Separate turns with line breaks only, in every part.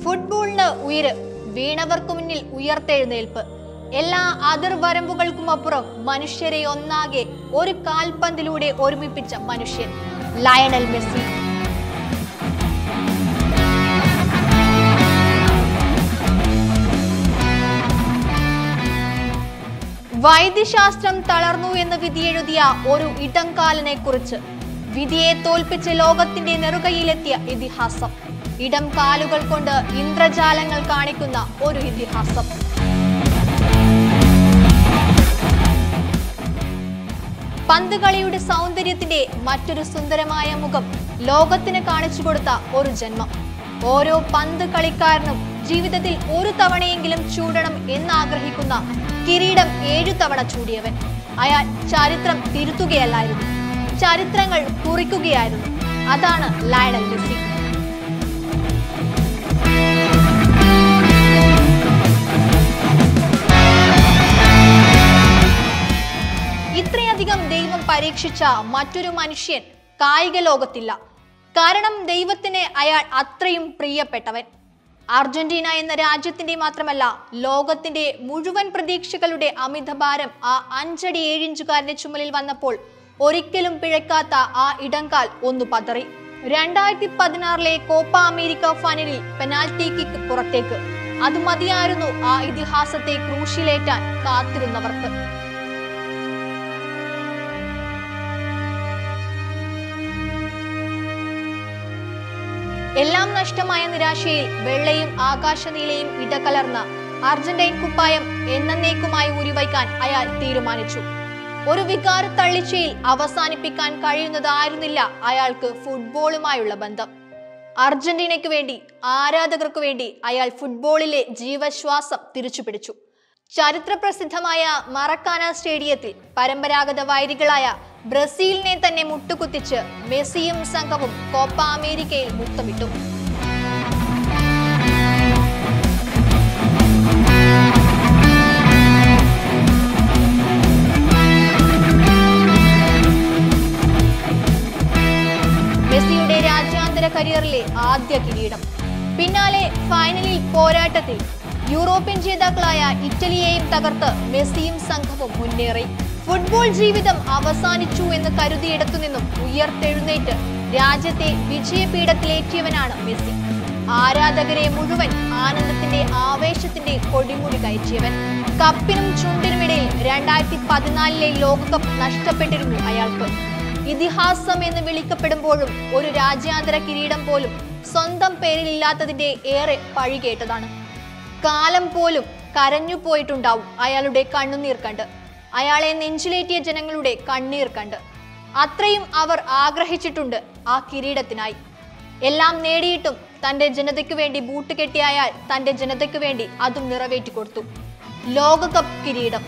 ഫുട്ബോളിന് ഉയര് വീണവർക്ക് മുന്നിൽ ഉയർത്തെഴുന്നേൽപ്പ് എല്ലാ അതിർവരമ്പുകൾക്കും അപ്പുറം മനുഷ്യരെ ഒന്നാകെ ഒരു കാൽപന്തിലൂടെ ഒരുമിപ്പിച്ച മനുഷ്യൻ ലയണൽ മെസ്സി വൈദ്യശാസ്ത്രം തളർന്നു എന്ന് വിധിയെഴുതിയ ഒരു ഇടംകാലനെ കുറിച്ച് വിധിയെ തോൽപ്പിച്ച് ലോകത്തിന്റെ നെറുകയിലെത്തിയ ഇതിഹാസം ഇടം കാലുകൾ കൊണ്ട് ഇന്ദ്രജാലങ്ങൾ കാണിക്കുന്ന ഒരു ഇതിഹാസം പന്ത് കളിയുടെ സൗന്ദര്യത്തിന്റെ മറ്റൊരു സുന്ദരമായ മുഖം ലോകത്തിന് കാണിച്ചു കൊടുത്ത ഒരു ജന്മം ഓരോ പന്ത് കളിക്കാരനും ജീവിതത്തിൽ ഒരു തവണയെങ്കിലും ചൂടണം എന്നാഗ്രഹിക്കുന്ന കിരീടം ഏഴു തവണ ചൂടിയവൻ അയാൾ ചരിത്രം തിരുത്തുകയല്ലായിരുന്നു ചരിത്രങ്ങൾ കുറിക്കുകയായിരുന്നു അതാണ് ലയണൽ മെസ്സി ഇത്രയധികം ദൈവം പരീക്ഷിച്ച മറ്റൊരു മനുഷ്യൻ കായിക ലോകത്തില്ല കാരണം ദൈവത്തിന് അയാൾ അത്രയും പ്രിയപ്പെട്ടവൻ അർജന്റീന എന്ന രാജ്യത്തിന്റെ മാത്രമല്ല ലോകത്തിന്റെ മുഴുവൻ പ്രതീക്ഷകളുടെ അമിതഭാരം ആ അഞ്ചടി ഏഴിഞ്ചുകാരന്റെ ചുമലിൽ വന്നപ്പോൾ ഒരിക്കലും പിഴക്കാത്ത ആ ഇടങ്കാൽ ഒന്ന് പതറി രണ്ടായിരത്തി പതിനാറിലെ കോപ്പ അമേരിക്ക ഫൈനലിൽ പെനാൽറ്റി കിക്ക് പുറത്തേക്ക് അത് മതിയായിരുന്നു ആ ഇതിഹാസത്തെ ക്രൂശിലേറ്റാൻ കാത്തിരുന്നവർക്ക് എല്ലാം നഷ്ടമായ നിരാശയിൽ വെള്ളയും ആകാശനീലയും ഇടകലർന്ന അർജന്റൈൻ കുപ്പായം എന്നേക്കുമായി ഉരുവയ്ക്കാൻ അയാൾ തീരുമാനിച്ചു ഒരു വികാര തള്ളിച്ചയിൽ അവസാനിപ്പിക്കാൻ കഴിയുന്നതായിരുന്നില്ല അയാൾക്ക് ഫുട്ബോളുമായുള്ള ബന്ധം അർജന്റീനയ്ക്ക് വേണ്ടി ആരാധകർക്ക് വേണ്ടി അയാൾ ഫുട്ബോളിലെ ജീവശ്വാസം തിരിച്ചുപിടിച്ചു ചരിത്രപ്രസിദ്ധമായ മറക്കാന സ്റ്റേഡിയത്തിൽ പരമ്പരാഗത വൈരികളായ ബ്രസീലിനെ തന്നെ മുട്ടുകുത്തിച്ച് മെസ്സിയും സംഘവും കോപ്പ അമേരിക്കയിൽ മുത്തമിട്ടു മെസ്സിയുടെ രാജ്യാന്തര കരിയറിലെ ആദ്യ കിരീടം പിന്നാലെ ഫൈനലിൽ പോരാട്ടത്തിൽ യൂറോപ്യൻ ജേതാക്കളായ ഇറ്റലിയെയും തകർത്ത് മെസ്സിയും സംഘവും മുന്നേറി ഫുട്ബോൾ ജീവിതം അവസാനിച്ചു എന്ന് കരുതിയിടത്തു നിന്നും ഉയർത്തെഴുന്നേറ്റ് രാജ്യത്തെ വിജയപീഠത്തിലേറ്റിയവനാണ് മെസ്സി ആരാധകരെ മുഴുവൻ ആനന്ദത്തിന്റെ ആവേശത്തിന്റെ കൊടിമുടി കയറ്റിയവൻ കപ്പിനും ചുണ്ടിനുമിടയിൽ രണ്ടായിരത്തി പതിനാലിലെ ലോകകപ്പ് നഷ്ടപ്പെട്ടിരുന്നു അയാൾക്ക് ഇതിഹാസം എന്ന് വിളിക്കപ്പെടുമ്പോഴും ഒരു രാജ്യാന്തര കിരീടം പോലും സ്വന്തം പേരിലില്ലാത്തതിന്റെ ഏറെ പഴി കേട്ടതാണ് കാലം പോലും കരഞ്ഞു പോയിട്ടുണ്ടാവും അയാളുടെ കണ്ണുനീർ കണ്ട് അയാളെ നെഞ്ചിലേറ്റിയ ജനങ്ങളുടെ കണ്ണീർ കണ്ട് അത്രയും അവർ ആഗ്രഹിച്ചിട്ടുണ്ട് ആ കിരീടത്തിനായി എല്ലാം നേടിയിട്ടും തന്റെ ജനതയ്ക്ക് വേണ്ടി ബൂട്ട് കെട്ടിയ അയാൾ തന്റെ ജനതയ്ക്ക് വേണ്ടി അതും നിറവേറ്റി കൊടുത്തു ലോകകപ്പ് കിരീടം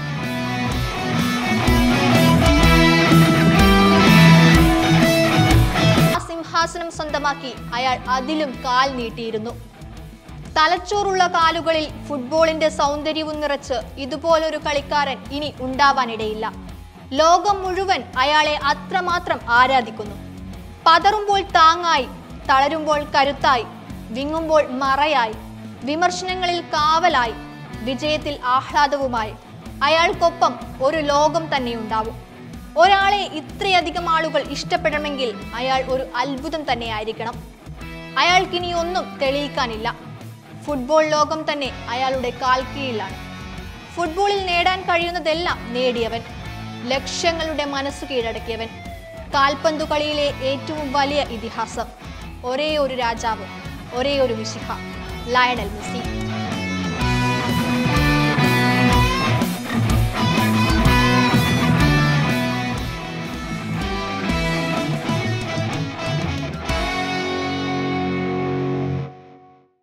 ആ സിംഹാസനം സ്വന്തമാക്കി അയാൾ അതിലും കാൽ നീട്ടിയിരുന്നു തലച്ചോറുള്ള കാലുകളിൽ ഫുട്ബോളിന്റെ സൗന്ദര്യവും നിറച്ച് ഇതുപോലൊരു കളിക്കാരൻ ഇനി ഉണ്ടാവാനിടയില്ല ലോകം മുഴുവൻ അയാളെ അത്രമാത്രം ആരാധിക്കുന്നു പതറുമ്പോൾ താങ്ങായി തളരുമ്പോൾ കരുത്തായി വിങ്ങുമ്പോൾ മറയായി വിമർശനങ്ങളിൽ കാവലായി വിജയത്തിൽ ആഹ്ലാദവുമായി അയാൾക്കൊപ്പം ഒരു ലോകം തന്നെയുണ്ടാവും ഒരാളെ ഇത്രയധികം ആളുകൾ ഇഷ്ടപ്പെടണമെങ്കിൽ അയാൾ ഒരു അത്ഭുതം തന്നെയായിരിക്കണം അയാൾക്കിനി ഒന്നും തെളിയിക്കാനില്ല ഫുട്ബോൾ ലോകം തന്നെ അയാളുടെ കാൽ കീഴിലാണ് ഫുട്ബോളിൽ നേടാൻ കഴിയുന്നതെല്ലാം നേടിയവൻ ലക്ഷ്യങ്ങളുടെ മനസ്സ് കീഴടക്കിയവൻ കാൽപന്തു കളിയിലെ ഏറ്റവും വലിയ ഇതിഹാസം ഒരേ ഒരു രാജാവ് ഒരേ ഒരു മിശിഹ ലയണൽ മെസ്സി